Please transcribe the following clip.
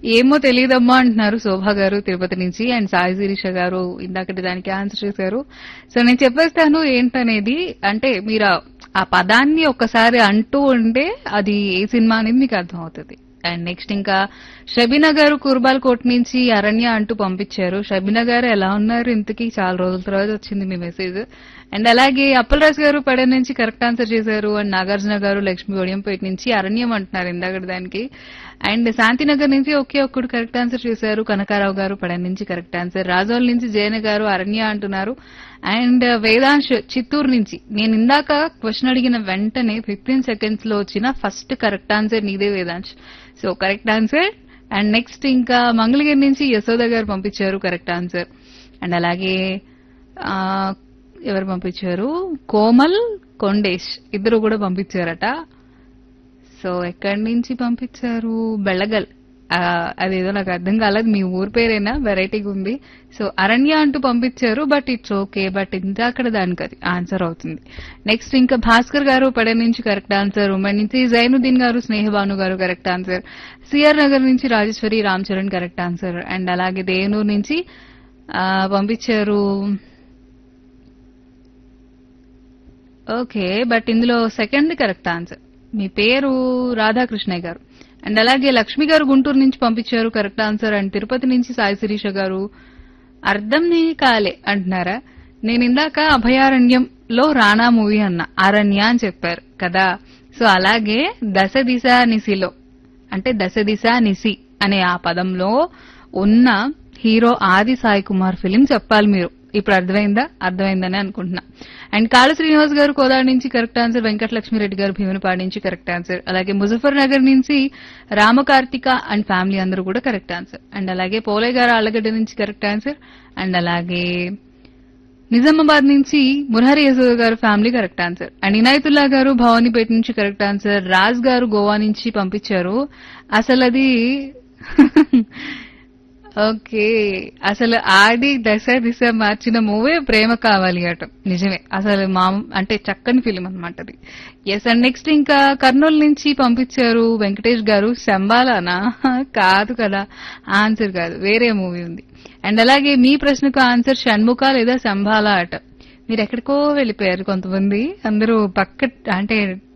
ఏమో తెలియదమ్మా అంటున్నారు శోభా గారు తిరుపతి నుంచి అండ్ సాయి శిరీష గారు ఇందాకటి దానికి ఆన్సర్ చేశారు సో నేను చెప్పేస్తాను ఏంటనేది అంటే మీరు ఆ- ఆ పదాన్ని ఒక్కసారి అంటూ ఉంటే అది ఏ సినిమా అనేది మీకు అర్థం అవుతుంది అండ్ నెక్స్ట్ ఇంకా షబీనా గారు కుర్బాల్ కోట్ నుంచి అరణ్య అంటూ పంపించారు షబీనా గారు ఎలా ఉన్నారు ఇంతకీ చాలా రోజుల తర్వాత వచ్చింది మీ మెసేజ్ అండ్ అలాగే అప్పలరాజు గారు పడే నుంచి కరెక్ట్ ఆన్సర్ చేశారు అండ్ నాగార్జున గారు లక్ష్మి ఒడియంపేట నుంచి అరణ్యం అంటున్నారు ఇందాక దానికి అండ్ శాంతినగర్ నుంచి ఒకే ఒక్కడు కరెక్ట్ ఆన్సర్ చేశారు కనకారావు గారు పడన నుంచి కరెక్ట్ ఆన్సర్ రాజోల్ నుంచి జయన గారు అరణ్య అంటున్నారు అండ్ వేదాంశ్ చిత్తూరు నుంచి నేను ఇందాక క్వశ్చన్ అడిగిన వెంటనే ఫిఫ్టీన్ సెకండ్స్ లో వచ్చిన ఫస్ట్ కరెక్ట్ ఆన్సర్ నీదే Vedansh so correct answer and next ఇంకా మంగళగిరి నుంచి యశోద గారు పంపించారు కరెక్ట్ ఆన్సర్ అండ్ అలాగే ఆ, ఎవరు పంపించారు కోమల్ కొండేష్ ఇద్దరు కూడా పంపించారట సో ఎక్కడి నుంచి పంపించారు బెళ్ళగల్ ఆ, అదేదో నాకు అర్థం కాలేదు మీ ఊరి పేరేనా వెరైటీగా ఉంది సో అరణ్య అంటూ పంపించారు బట్ ఇట్స్ ఓకే బట్ ఇందాకడ దానికి అది ఆన్సర్ అవుతుంది నెక్స్ట్ ఇంకా భాస్కర్ గారు పడే నుంచి కరెక్ట్ ఆన్సర్ ఉమ్మడి నుంచి జైనుద్దీన్ గారు స్నేహభాను గారు కరెక్ట్ ఆన్సర్ సిఆర్ నగర్ నుంచి Rajeswari Ram Charan correct answer and అలాగే దేనూరు నుంచి ఆ, పంపించారు ఓకే బట్ ఇందులో సెకండ్ కరెక్ట్ ఆన్సర్ మీ పేరు రాధాకృష్ణయ్య గారు అండ్ అలాగే లక్ష్మి గారు గుంటూరు నుంచి పంపించారు కరెక్ట్ ఆన్సర్ అండ్ తిరుపతి నుంచి సాయి శిరీష గారు అర్థం నీ కాలే అంటున్నారా నేను ఇందాక అభయారణ్యంలో రానా మూవీ అన్న అరణ్య అని చెప్పారు కదా సో అలాగే దశ దిశ నిసిలో అంటే దశ దిశ నిసి అనే ఆ పదంలో ఉన్న హీరో ఆది సాయి కుమార్ ఫిలిం చెప్పాలి మీరు ఇప్పుడు అర్థమైందా అర్థమైందని అనుకుంటున్నా అండ్ కాళ శ్రీనివాస్ గారు కోదాడ నుంచి కరెక్ట్ ఆన్సర్ వెంకటలక్ష్మిరెడ్డి గారు భీమునిపాడు నుంచి కరెక్ట్ ఆన్సర్ అలాగే ముజఫర్ నగర్ నుంచి రామకార్తిక అండ్ ఫ్యామిలీ అందరూ కూడా కరెక్ట్ ఆన్సర్ అండ్ అలాగే పోలే గారు ఆళ్ళగడ్డ నుంచి కరెక్ట్ ఆన్సర్ అండ్ అలాగే నిజామాబాద్ నుంచి Murahari Yashoda garu family correct answer and Inayatullah garu Bhavanipeta నుంచి కరెక్ట్ ఆన్సర్ రాజ్ గారు గోవా నుంచి పంపించారు అసలు అది ఓకే అసలు ఆడి దశ దిశ మార్చిన మూవీ ప్రేమ కావాలి అట నిజమే అసలు మా అంటే చక్కని ఫిలిం అనమాట అది ఎస్ అండ్ నెక్స్ట్ ఇంకా కర్నూలు నుంచి పంపించారు వెంకటేష్ గారు శంబాలానా కాదు కదా ఆన్సర్ కాదు వేరే మూవీ ఉంది అండ్ అలాగే మీ ప్రశ్నకు ఆన్సర్ షణ్ముఖ లేదా శంబాలా అట మీరు ఎక్కడికో వెళ్ళిపోయారు కొంతమంది అందరూ పక్క అంటే